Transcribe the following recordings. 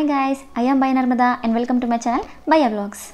hi guys I am by Narmada and welcome to my channel by vlogs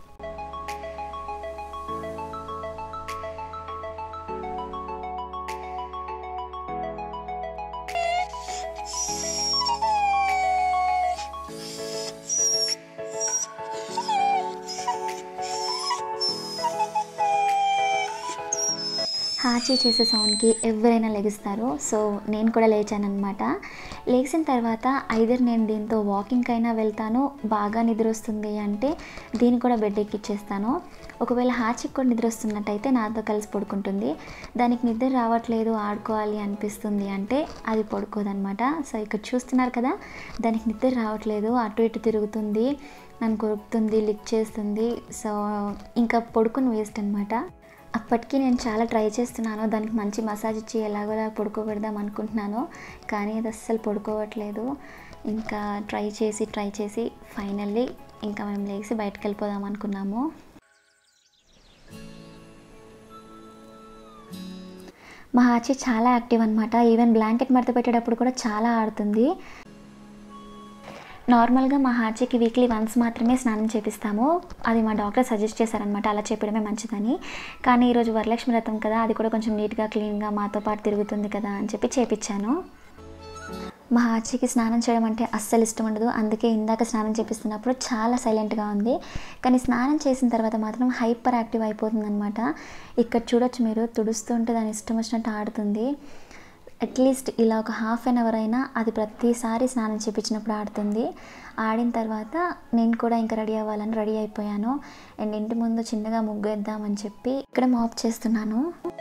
Hachi చేసే సౌండ్కి ఎవరైనా లెగిస్తారు so నేను కూడా లేచానమాట లేచిన తర్వాత ఐదర్ నేను దీంతో వాకింగ్కి అయినా వెళ్తాను బాగా నిద్ర వస్తుంది అంటే దీన్ని కూడా బెడ్ ఎక్కిచ్చేస్తాను ఒకవేళ హాచికి కూడా నిద్ర వస్తున్నట్టయితే నాతో కలిసి పడుకుంటుంది దానికి నిద్ర రావట్లేదు ఆడుకోవాలి అనిపిస్తుంది అంటే అది పడుకోదనమాట సో ఇక్కడ చూస్తున్నారు కదా దానికి నిద్ర రావట్లేదు అటు ఇటు తిరుగుతుంది నన్ను కొరుకుతుంది లిక్ చేస్తుంది సో ఇంకా పడుకుని వేస్ట్ అనమాట అప్పటికి నేను చాలా ట్రై చేస్తున్నాను దానికి మంచి మసాజ్ ఇచ్చి ఎలాగోలా పడుకోబెడదాం అనుకుంటున్నాను కానీ అది అస్సలు పడుకోవట్లేదు ఇంకా ట్రై చేసి ట్రై చేసి ఫైనల్లీ ఇంకా మేము లేచి బయటకు వెళ్ళిపోదాం అనుకున్నాము మా హాచి చాలా యాక్టివ్ అనమాట ఈవెన్ బ్లాంకెట్ మడత పెట్టేటప్పుడు కూడా చాలా ఆడుతుంది నార్మల్గా మా హార్జీకి వీక్లీ వన్స్ మాత్రమే స్నానం చేపిస్తాము అది మా డాక్టర్ సజెస్ట్ చేశారనమాట అలా చెప్పడమే మంచిదని కానీ ఈరోజు వరలక్ష్మి వ్రతం కదా అది కూడా కొంచెం నీట్గా క్లీన్గా మాతో పాటు తిరుగుతుంది కదా అని చెప్పి చేపించాను మా హార్జీకి స్నానం చేయడం అంటే అస్సలు ఇష్టం ఉండదు అందుకే ఇందాక స్నానం చేపిస్తున్నప్పుడు చాలా సైలెంట్గా ఉంది కానీ స్నానం చేసిన తర్వాత మాత్రం హైపర్ యాక్టివ్ అయిపోతుంది అనమాట ఇక్కడ చూడొచ్చు మీరు తుడుస్తుంటే దాని ఇష్టం వచ్చినట్టు ఆడుతుంది అట్లీస్ట్ ఇలా ఒక హాఫ్ అన్ అవర్ అయినా అది ప్రతిసారి స్నానం చేపించినప్పుడు ఆడుతుంది ఆడిన తర్వాత నేను కూడా ఇంకా రెడీ అవ్వాలని రెడీ అయిపోయాను అండ్ ఇంటి ముందు చిన్నగా ముగ్గు వేద్దామని చెప్పి ఇక్కడ మాప్ చేస్తున్నాను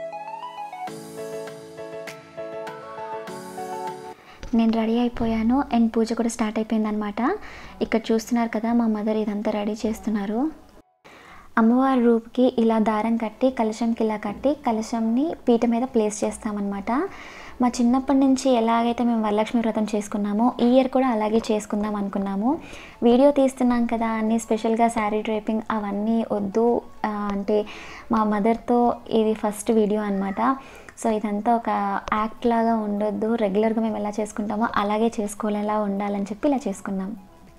నేను రెడీ అయిపోయాను అండ్ పూజ కూడా స్టార్ట్ అయిపోయింది అనమాట ఇక్కడ చూస్తున్నారు కదా మా మదర్ ఇదంతా రెడీ చేస్తున్నారు అమ్మవారి రూపుకి ఇలా దారం కట్టి కలశంకి ఇలా కట్టి కలశంని పీట మీద ప్లేస్ చేస్తామన్నమాట మా చిన్నప్పటి నుంచి ఎలాగైతే మేము వరలక్ష్మి వ్రతం చేసుకున్నామో ఈ ఇయర్ కూడా అలాగే చేసుకుందాం అనుకున్నాము వీడియో తీస్తున్నాం కదా అన్నీ స్పెషల్గా శారీ డ్రైపింగ్ అవన్నీ వద్దు ఆ, అంటే మా మదర్తో ఇది ఫస్ట్ వీడియో అనమాట సో ఇదంతా ఒక యాక్ట్ లాగా ఉండొద్దు రెగ్యులర్గా మేము ఎలా చేసుకుంటామో అలాగే చేసుకోలేలా ఉండాలని చెప్పి ఇలా చేసుకున్నాం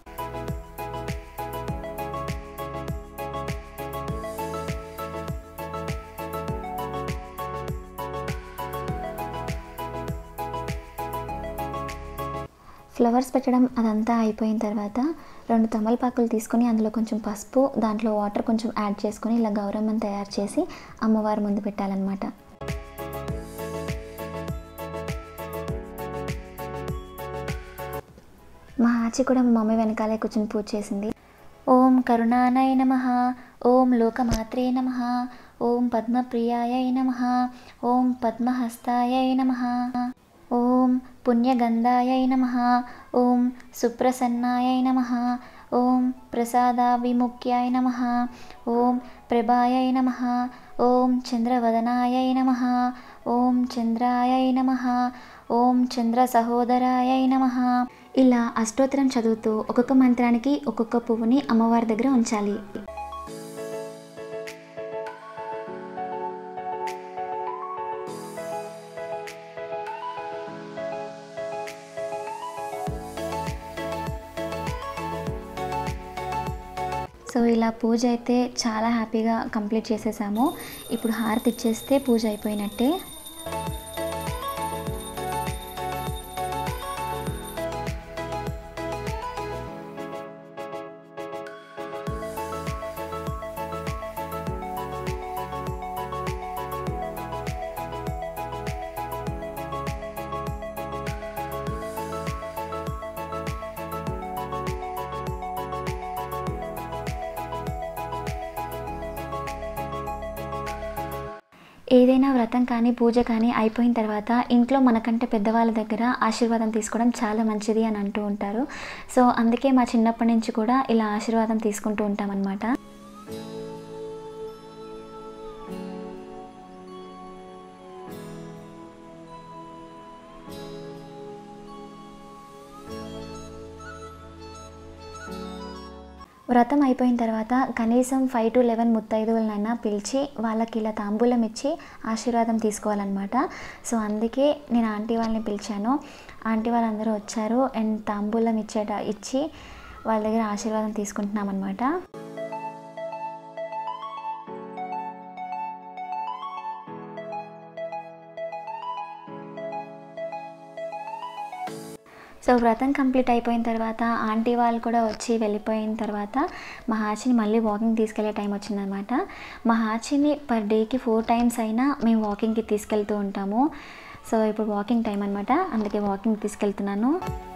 ఫ్లవర్స్ పెట్టడం అదంతా అయిపోయిన తర్వాత రెండు తమలపాకులు తీసుకొని అందులో కొంచెం పసుపు దాంట్లో వాటర్ కొంచెం యాడ్ చేసుకొని ఇలా గౌరమ్మని తయారు చేసి అమ్మవారి ముందు పెట్టాలన్నమాట మా ఆచి కూడా మా మమ్మీ వెనకాలే కూర్చొని పూజ చేసింది ఓం కరుణానయ నమ ఓం లోకమాత్రే నమ ఓం పద్మప్రియాయ నమ ఓం పద్మహస్తాయ నమ ఓం పుణ్యగంధాయ నమ ఓం సుప్రసన్నాయ నమ ఓం ప్రసాదావిముఖ్యాయ నమ ఓం ప్రభాయ నమ ఓం చంద్రవదనాయ నమ ఓం చంద్రాయ నమ ఓం చంద్ర సహోదరాయ నమ ఇలా అష్టోత్తరం చదువుతూ ఒక్కొక్క మంత్రానికి ఒక్కొక్క పువ్వుని అమ్మవారి దగ్గర ఉంచాలి సో ఇలా పూజ అయితే చాలా హ్యాపీగా కంప్లీట్ చేసేసాము ఇప్పుడు హారతి ఇచ్చేస్తే పూజ అయిపోయినట్టే ఏదైనా వ్రతం కానీ పూజ కానీ అయిపోయిన తర్వాత ఇంట్లో మనకంటే పెద్దవాళ్ళ దగ్గర ఆశీర్వాదం తీసుకోవడం చాలా మంచిది అని అంటూ ఉంటారు సో అందుకే మా చిన్నప్పటి నుంచి కూడా ఇలా ఆశీర్వాదం తీసుకుంటూ ఉంటామన్నమాట వ్రతం అయిపోయిన తర్వాత కనీసం ఫైవ్ టు లెవెన్ ముత్తైదువులనైనా పిలిచి వాళ్ళకి ఇలా తాంబూలం ఇచ్చి ఆశీర్వాదం తీసుకోవాలన్నమాట సో అందుకే నేను ఆంటీ వాళ్ళని పిలిచాను ఆంటీ వాళ్ళందరూ వచ్చారు అండ్ తాంబూలం ఇచ్చేట ఇచ్చి వాళ్ళ దగ్గర ఆశీర్వాదం తీసుకుంటున్నాం అనమాట సో వ్రతం కంప్లీట్ అయిపోయిన తర్వాత ఆంటీ వాళ్ళు కూడా వచ్చి వెళ్ళిపోయిన తర్వాత మా హాచిని మళ్ళీ వాకింగ్ తీసుకెళ్లే టైం వచ్చిందనమాట మా హాచిని పర్ డేకి ఫోర్ టైమ్స్ అయినా మేము వాకింగ్కి తీసుకెళ్తూ ఉంటాము సో ఇప్పుడు వాకింగ్ టైం అనమాట అందుకే వాకింగ్ తీసుకెళ్తున్నాను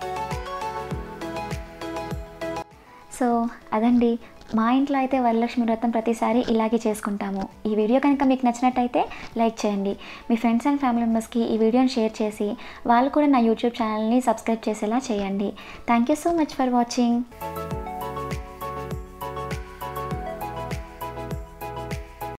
సో అదండి మా ఇంట్లో అయితే వరలక్ష్మి వ్రతం ప్రతిసారి ఇలాగే చేసుకుంటాము ఈ వీడియో కనుక మీకు నచ్చినట్టయితే లైక్ చేయండి మీ ఫ్రెండ్స్ అండ్ ఫ్యామిలీ మెంబర్స్కి ఈ వీడియోని షేర్ చేసి వాళ్ళు కూడా నా యూట్యూబ్ ఛానల్ని సబ్స్క్రైబ్ చేసేలా చేయండి thank you so much for watching